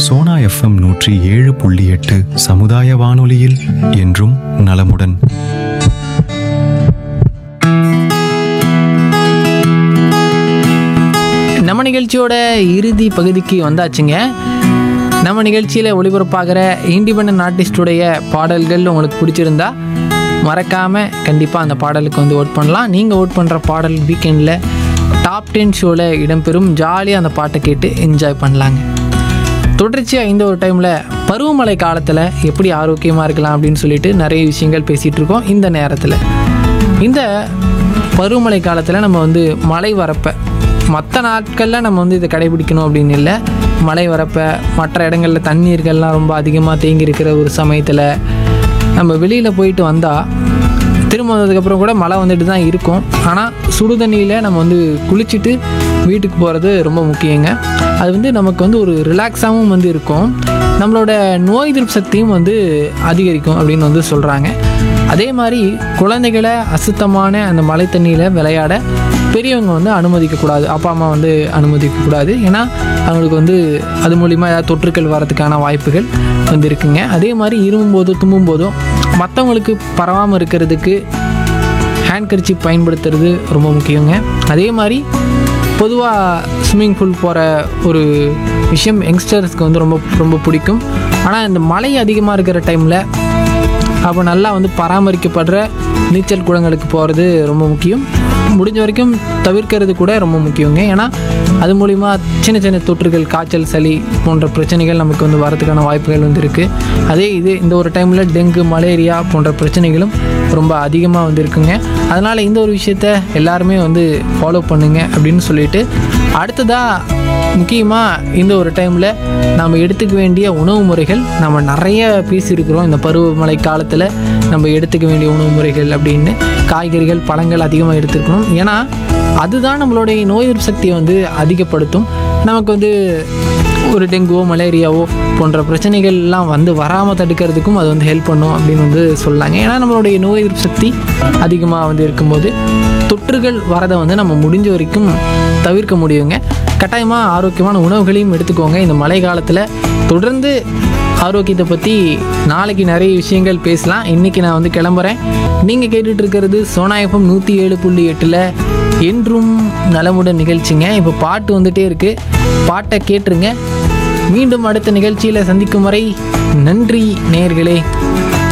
Sona FM நூற்றி ஏழு புள்ளி எட்டு சமுதாய வானொலியில் என்றும் நலமுடன் நம்ம நிகழ்ச்சியோட இறுதி பகுதிக்கு வந்தாச்சுங்க நம்ம நிகழ்ச்சியில் ஒளிபரப்பாகிற இண்டிபெண்ட் ஆர்டிஸ்டுடைய பாடல்கள் உங்களுக்கு பிடிச்சிருந்தா மறக்காமல் கண்டிப்பாக அந்த பாடலுக்கு வந்து ஓட் பண்ணலாம் நீங்கள் ஓட் பண்ணுற பாடல் வீக்கெண்டில் டாப் டென் ஷோவில் இடம்பெறும் ஜாலியாக அந்த பாட்டை கேட்டு என்ஜாய் பண்ணலாங்க தொடர்ச்சியாக இந்த ஒரு டைமில் பருவமழை காலத்தில் எப்படி ஆரோக்கியமாக இருக்கலாம் அப்படின்னு சொல்லிட்டு நிறைய விஷயங்கள் பேசிகிட்டு இருக்கோம் இந்த நேரத்தில் இந்த பருவமழை காலத்தில் நம்ம வந்து மழை வரப்ப மற்ற நாட்களில் நம்ம வந்து இதை கடைபிடிக்கணும் அப்படின்னு இல்லை மழை வரப்ப மற்ற இடங்களில் தண்ணீர்கள்லாம் ரொம்ப அதிகமாக தேங்கி இருக்கிற ஒரு சமயத்தில் நம்ம வெளியில் போயிட்டு வந்தால் திரும்ப வந்ததுக்கப்புறம் கூட மழை வந்துட்டு தான் இருக்கும் ஆனால் சுடு தண்ணியில் நம்ம வந்து குளிச்சுட்டு வீட்டுக்கு போகிறது ரொம்ப முக்கியங்க அது வந்து நமக்கு வந்து ஒரு ரிலாக்ஸாகவும் வந்து இருக்கும் நம்மளோட நோய் எதிர்ப்பு சக்தியும் வந்து அதிகரிக்கும் அப்படின்னு வந்து சொல்கிறாங்க அதே மாதிரி குழந்தைகளை அசுத்தமான அந்த மழை தண்ணியில் விளையாட பெரியவங்க வந்து அனுமதிக்கக்கூடாது அப்பா அம்மா வந்து அனுமதிக்கக்கூடாது ஏன்னா அவங்களுக்கு வந்து அது மூலிமா ஏதாவது தொற்றுக்கள் வரதுக்கான வாய்ப்புகள் வந்து இருக்குங்க அதே மாதிரி இருமும் போதோ தும்மும் போதோ மற்றவங்களுக்கு பரவாமல் இருக்கிறதுக்கு ஹேண்ட் கர்ச்சி பயன்படுத்துறது ரொம்ப முக்கியங்க அதே மாதிரி பொதுவாக ஸ்விம்மிங் பூல் போகிற ஒரு விஷயம் யங்ஸ்டர்ஸ்க்கு வந்து ரொம்ப ரொம்ப பிடிக்கும் ஆனால் இந்த மழை அதிகமாக இருக்கிற டைமில் அப்போ நல்லா வந்து பராமரிக்கப்படுற நீச்சல் குளங்களுக்கு போகிறது ரொம்ப முக்கியம் முடிஞ்ச வரைக்கும் தவிர்க்கிறது கூட ரொம்ப முக்கியங்க ஏன்னா அது மூலிமா சின்ன சின்ன தொற்றுகள் காய்ச்சல் சளி போன்ற பிரச்சனைகள் நமக்கு வந்து வரதுக்கான வாய்ப்புகள் வந்து இருக்குது அதே இது இந்த ஒரு டைமில் டெங்கு மலேரியா போன்ற பிரச்சனைகளும் ரொம்ப அதிகமாக வந்து இருக்குங்க அதனால் இந்த ஒரு விஷயத்த எல்லாருமே வந்து ஃபாலோ பண்ணுங்க அப்படின்னு சொல்லிட்டு அடுத்ததாக முக்கியமாக இந்த ஒரு டைமில் நம்ம எடுத்துக்க வேண்டிய உணவு முறைகள் நம்ம நிறைய பேசியிருக்கிறோம் இந்த பருவமழை காலத்தில் நம்ம எடுத்துக்க வேண்டிய உணவு முறைகள் அப்படின்னு காய்கறிகள் பழங்கள் அதிகமாக எடுத்துக்கணும் ஏன்னா அதுதான் நம்மளுடைய நோய் எதிர்ப்பு சக்தியை வந்து அதிகப்படுத்தும் நமக்கு வந்து ஒரு டெங்குவோ மலேரியாவோ போன்ற பிரச்சனைகள் எல்லாம் வந்து வராமல் தடுக்கிறதுக்கும் அது வந்து ஹெல்ப் பண்ணும் அப்படின்னு வந்து சொல்லாங்க ஏன்னா நம்மளுடைய நோய் எதிர்ப்பு சக்தி அதிகமாக வந்து இருக்கும்போது தொற்றுகள் வரதை வந்து நம்ம முடிஞ்ச வரைக்கும் தவிர்க்க முடியுங்க கட்டாயமாக ஆரோக்கியமான உணவுகளையும் எடுத்துக்கோங்க இந்த மழை காலத்தில் தொடர்ந்து ஆரோக்கியத்தை பற்றி நாளைக்கு நிறைய விஷயங்கள் பேசலாம் இன்றைக்கி நான் வந்து கிளம்புறேன் நீங்கள் கேட்டுட்டு இருக்கிறது சோனாயப்பம் நூற்றி ஏழு புள்ளி எட்டில் என்றும் நலமுடன் நிகழ்ச்சிங்க இப்போ பாட்டு வந்துட்டே இருக்குது பாட்டை கேட்டுருங்க மீண்டும் அடுத்த நிகழ்ச்சியில் சந்திக்கும் வரை நன்றி நேயர்களே